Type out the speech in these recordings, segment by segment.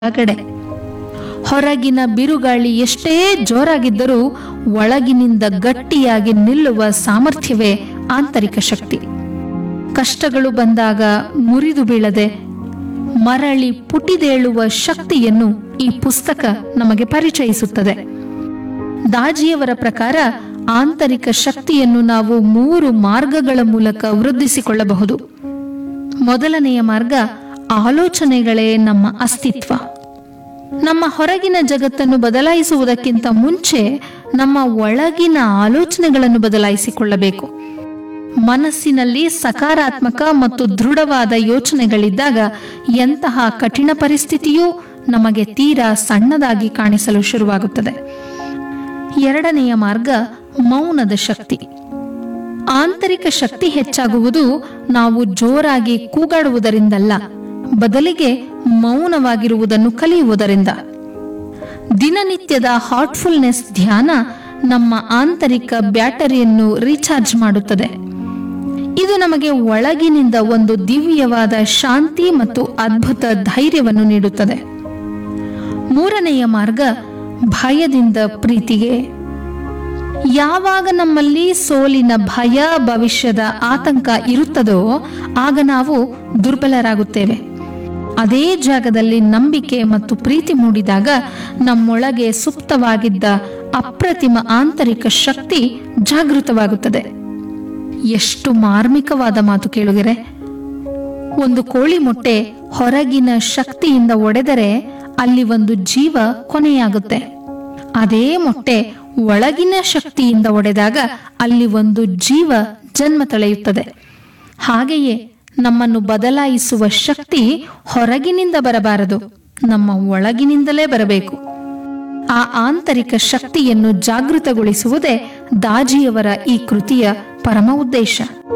ಒಳಗಡೆ ಹೊರಗಿನ ಬಿರುಗಾಳಿ ಎಷ್ಟೇ ಜೋರಾಗಿದ್ದರೂ ಒಳಗಿನಿಂದ ಗಟ್ಟಿಯಾಗಿ ನಿಲ್ಲುವ ಸಾಮರ್ಥ್ಯವೇ ಆಂತರಿಕ ಶಕ್ತಿ ಕಷ್ಟಗಳು ಬಂದಾಗ ಮುರಿದು ಬೀಳದೆ ಮರಳಿ ಪುಟಿದೇಳುವ ಶಕ್ತಿಯನ್ನು ಈ ಪುಸ್ತಕ ನಮಗೆ ಪರಿಚಯಿಸುತ್ತದೆ ದಾಜಿಯವರ ಪ್ರಕಾರ ಆಂತರಿಕ ಶಕ್ತಿಯನ್ನು ನಾವು ಮೂರು ಮಾರ್ಗಗಳ ಮೂಲಕ ವೃದ್ಧಿಸಿಕೊಳ್ಳಬಹುದು ಮೊದಲನೆಯ ಮಾರ್ಗ ಆಲೋಚನೆಗಳೇ ನಮ್ಮ ಅಸ್ತಿತ್ವ ನಮ್ಮ ಹೊರಗಿನ ಜಗತ್ತನ್ನು ಬದಲಾಯಿಸುವುದಕ್ಕಿಂತ ಮುಂಚೆ ನಮ್ಮ ಒಳಗಿನ ಆಲೋಚನೆಗಳನ್ನು ಬದಲಾಯಿಸಿಕೊಳ್ಳಬೇಕು ಮನಸ್ಸಿನಲ್ಲಿ ಸಕಾರಾತ್ಮಕ ಮತ್ತು ದೃಢವಾದ ಯೋಚನೆಗಳಿದ್ದಾಗ ಎಂತಹ ಕಠಿಣ ಪರಿಸ್ಥಿತಿಯೂ ನಮಗೆ ತೀರಾ ಸಣ್ಣದಾಗಿ ಕಾಣಿಸಲು ಶುರುವಾಗುತ್ತದೆ ಎರಡನೆಯ ಮಾರ್ಗ ಮೌನದ ಶಕ್ತಿ ಆಂತರಿಕ ಶಕ್ತಿ ಹೆಚ್ಚಾಗುವುದು ನಾವು ಜೋರಾಗಿ ಕೂಗಾಡುವುದರಿಂದಲ್ಲ ಬದಲಿಗೆ ಮೌನವಾಗಿರುವುದನ್ನು ಕಲಿಯುವುದರಿಂದ ದಿನನಿತ್ಯದ ಹಾರ್ಟ್ಫುಲ್ನೆಸ್ ಧ್ಯಾನ ನಮ್ಮ ಆಂತರಿಕ ಬ್ಯಾಟರಿಯನ್ನು ರೀಚಾರ್ಜ್ ಮಾಡುತ್ತದೆ ಇದು ನಮಗೆ ಒಳಗಿನಿಂದ ಒಂದು ದಿವ್ಯವಾದ ಶಾಂತಿ ಮತ್ತು ಅದ್ಭುತ ಧೈರ್ಯವನ್ನು ನೀಡುತ್ತದೆ ಮೂರನೆಯ ಮಾರ್ಗ ಭಯದಿಂದ ಪ್ರೀತಿಗೆ ಯಾವಾಗ ನಮ್ಮಲ್ಲಿ ಸೋಲಿನ ಭಯ ಭವಿಷ್ಯದ ಆತಂಕ ಇರುತ್ತದೋ ಆಗ ನಾವು ದುರ್ಬಲರಾಗುತ್ತೇವೆ ಅದೇ ಜಾಗದಲ್ಲಿ ನಂಬಿಕೆ ಮತ್ತು ಪ್ರೀತಿ ಮೂಡಿದಾಗ ನಮ್ಮೊಳಗೆ ಸುಪ್ತವಾಗಿದ್ದ ಅಪ್ರತಿಮ ಆಂತರಿಕ ಶಕ್ತಿ ಜಾಗೃತವಾಗುತ್ತದೆ ಎಷ್ಟು ಮಾರ್ಮಿಕವಾದ ಮಾತು ಕೇಳುಗೆರೆ ಒಂದು ಕೋಳಿ ಮೊಟ್ಟೆ ಹೊರಗಿನ ಶಕ್ತಿಯಿಂದ ಒಡೆದರೆ ಅಲ್ಲಿ ಒಂದು ಜೀವ ಕೊನೆಯಾಗುತ್ತೆ ಅದೇ ಮೊಟ್ಟೆ ಒಳಗಿನ ಶಕ್ತಿಯಿಂದ ಒಡೆದಾಗ ಅಲ್ಲಿ ಒಂದು ಜೀವ ಜನ್ಮ ತಳೆಯುತ್ತದೆ ಹಾಗೆಯೇ ನಮ್ಮನ್ನು ಬದಲಾಯಿಸುವ ಶಕ್ತಿ ಹೊರಗಿನಿಂದ ಬರಬಾರದು ನಮ್ಮ ಒಳಗಿನಿಂದಲೇ ಬರಬೇಕು ಆ ಆಂತರಿಕ ಶಕ್ತಿಯನ್ನು ಜಾಗೃತಗೊಳಿಸುವುದೇ ದಾಜಿಯವರ ಈ ಕೃತಿಯ ಪರಮ ಉದ್ದೇಶ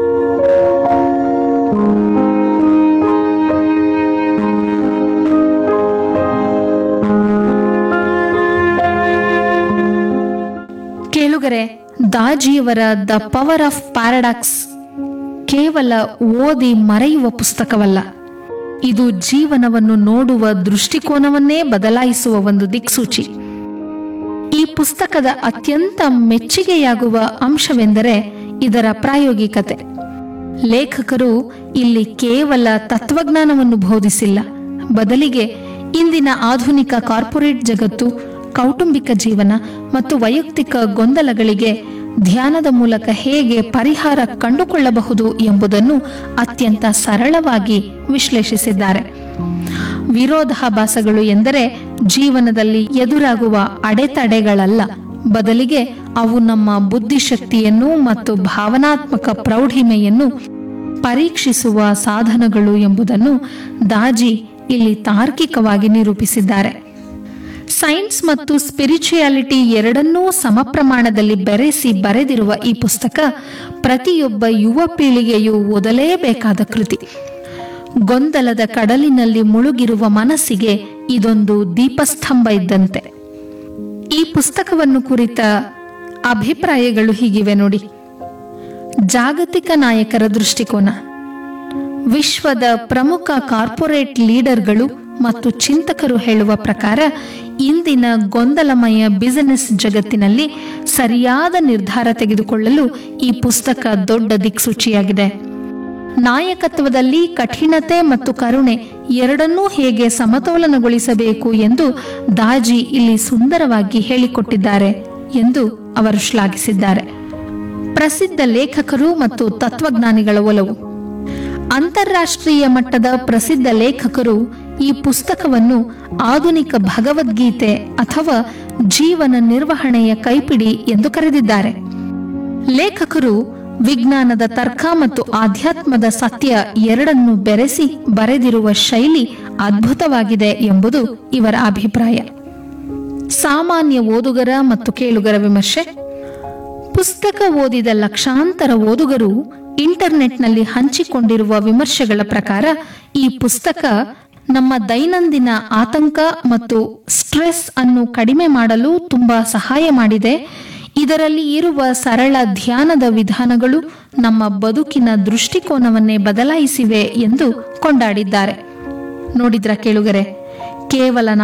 ಕೇಳುಗರೆ ದಾಜಿಯವರ ದ ಪವರ್ ಆಫ್ ಪ್ಯಾರಡಾಕ್ಸ್ ಕೇವಲ ಓದಿ ಮರೆಯುವ ಪುಸ್ತಕವಲ್ಲ ಇದು ಜೀವನವನ್ನು ನೋಡುವ ದೃಷ್ಟಿಕೋನವನ್ನೇ ಬದಲಾಯಿಸುವ ಒಂದು ದಿಕ್ಸೂಚಿ ಈ ಪುಸ್ತಕದ ಅತ್ಯಂತ ಮೆಚ್ಚುಗೆಯಾಗುವ ಅಂಶವೆಂದರೆ ಇದರ ಪ್ರಾಯೋಗಿಕತೆ ಲೇಖಕರು ಇಲ್ಲಿ ಕೇವಲ ತತ್ವಜ್ಞಾನವನ್ನು ಬೋಧಿಸಿಲ್ಲ ಬದಲಿಗೆ ಇಂದಿನ ಆಧುನಿಕ ಕಾರ್ಪೊರೇಟ್ ಜಗತ್ತು ಕೌಟುಂಬಿಕ ಜೀವನ ಮತ್ತು ವೈಯಕ್ತಿಕ ಗೊಂದಲಗಳಿಗೆ ಧ್ಯಾನದ ಮೂಲಕ ಹೇಗೆ ಪರಿಹಾರ ಕಂಡುಕೊಳ್ಳಬಹುದು ಎಂಬುದನ್ನು ಅತ್ಯಂತ ಸರಳವಾಗಿ ವಿಶ್ಲೇಷಿಸಿದ್ದಾರೆ ವಿರೋಧಾಭಾಸಗಳು ಎಂದರೆ ಜೀವನದಲ್ಲಿ ಎದುರಾಗುವ ಅಡೆತಡೆಗಳಲ್ಲ ಬದಲಿಗೆ ಅವು ನಮ್ಮ ಬುದ್ಧಿಶಕ್ತಿಯನ್ನು ಮತ್ತು ಭಾವನಾತ್ಮಕ ಪ್ರೌಢಿಮೆಯನ್ನು ಪರೀಕ್ಷಿಸುವ ಸಾಧನಗಳು ಎಂಬುದನ್ನು ದಾಜಿ ಇಲ್ಲಿ ತಾರ್ಕಿಕವಾಗಿ ನಿರೂಪಿಸಿದ್ದಾರೆ ಸೈನ್ಸ್ ಮತ್ತು ಸ್ಪಿರಿಚುಯಾಲಿಟಿ ಎರಡನ್ನೂ ಸಮ ಪ್ರಮಾಣದಲ್ಲಿ ಬೆರೆಸಿ ಬರೆದಿರುವ ಈ ಪುಸ್ತಕ ಪ್ರತಿಯೊಬ್ಬ ಯುವ ಪೀಳಿಗೆಯು ಓದಲೇಬೇಕಾದ ಕೃತಿ ಗೊಂದಲದ ಕಡಲಿನಲ್ಲಿ ಮುಳುಗಿರುವ ಮನಸ್ಸಿಗೆ ಇದೊಂದು ದೀಪಸ್ತಂಭ ಇದ್ದಂತೆ ಈ ಪುಸ್ತಕವನ್ನು ಕುರಿತ ಅಭಿಪ್ರಾಯಗಳು ಹೀಗಿವೆ ನೋಡಿ ಜಾಗತಿಕ ನಾಯಕರ ದೃಷ್ಟಿಕೋನ ವಿಶ್ವದ ಪ್ರಮುಖ ಕಾರ್ಪೊರೇಟ್ ಲೀಡರ್ಗಳು ಮತ್ತು ಚಿಂತಕರು ಹೇಳುವ ಪ್ರಕಾರ ಇಂದಿನ ಗೊಂದಲಮಯ ಬಿಸಿನೆಸ್ ಜಗತ್ತಿನಲ್ಲಿ ಸರಿಯಾದ ನಿರ್ಧಾರ ತೆಗೆದುಕೊಳ್ಳಲು ಈ ಪುಸ್ತಕ ದೊಡ್ಡ ದಿಕ್ಸೂಚಿಯಾಗಿದೆ ನಾಯಕತ್ವದಲ್ಲಿ ಕಠಿಣತೆ ಮತ್ತು ಕರುಣೆ ಎರಡನ್ನೂ ಹೇಗೆ ಸಮತೋಲನಗೊಳಿಸಬೇಕು ಎಂದು ದಾಜಿ ಇಲ್ಲಿ ಸುಂದರವಾಗಿ ಹೇಳಿಕೊಟ್ಟಿದ್ದಾರೆ ಎಂದು ಅವರು ಶ್ಲಾಘಿಸಿದ್ದಾರೆ ಪ್ರಸಿದ್ಧ ಲೇಖಕರು ಮತ್ತು ತತ್ವಜ್ಞಾನಿಗಳ ಒಲವು ಅಂತಾರಾಷ್ಟ್ರೀಯ ಮಟ್ಟದ ಪ್ರಸಿದ್ಧ ಲೇಖಕರು ಈ ಪುಸ್ತಕವನ್ನು ಆಧುನಿಕ ಭಗವದ್ಗೀತೆ ಅಥವಾ ಜೀವನ ನಿರ್ವಹಣೆಯ ಕೈಪಿಡಿ ಎಂದು ಕರೆದಿದ್ದಾರೆ ಲೇಖಕರು ವಿಜ್ಞಾನದ ತರ್ಕ ಮತ್ತು ಆಧ್ಯಾತ್ಮದ ಸತ್ಯ ಎರಡನ್ನು ಬೆರೆಸಿ ಬರೆದಿರುವ ಶೈಲಿ ಅದ್ಭುತವಾಗಿದೆ ಎಂಬುದು ಇವರ ಅಭಿಪ್ರಾಯ ಸಾಮಾನ್ಯ ಓದುಗರ ಮತ್ತು ಕೇಳುಗರ ವಿಮರ್ಶೆ ಪುಸ್ತಕ ಓದಿದ ಲಕ್ಷಾಂತರ ಓದುಗರು ಇಂಟರ್ನೆಟ್ನಲ್ಲಿ ಹಂಚಿಕೊಂಡಿರುವ ವಿಮರ್ಶೆಗಳ ಪ್ರಕಾರ ಈ ಪುಸ್ತಕ ನಮ್ಮ ದೈನಂದಿನ ಆತಂಕ ಮತ್ತು ಸ್ಟ್ರೆಸ್ ಅನ್ನು ಕಡಿಮೆ ಮಾಡಲು ತುಂಬಾ ಸಹಾಯ ಮಾಡಿದೆ ಇದರಲ್ಲಿ ಇರುವ ಸರಳ ಧ್ಯಾನದ ವಿಧಾನಗಳು ನಮ್ಮ ಬದುಕಿನ ದೃಷ್ಟಿಕೋನವನ್ನೇ ಬದಲಾಯಿಸಿವೆ ಎಂದು ಕೊಂಡಾಡಿದ್ದಾರೆ ನೋಡಿದ್ರ ಕೇಳುಗರೆ ಕೇವಲ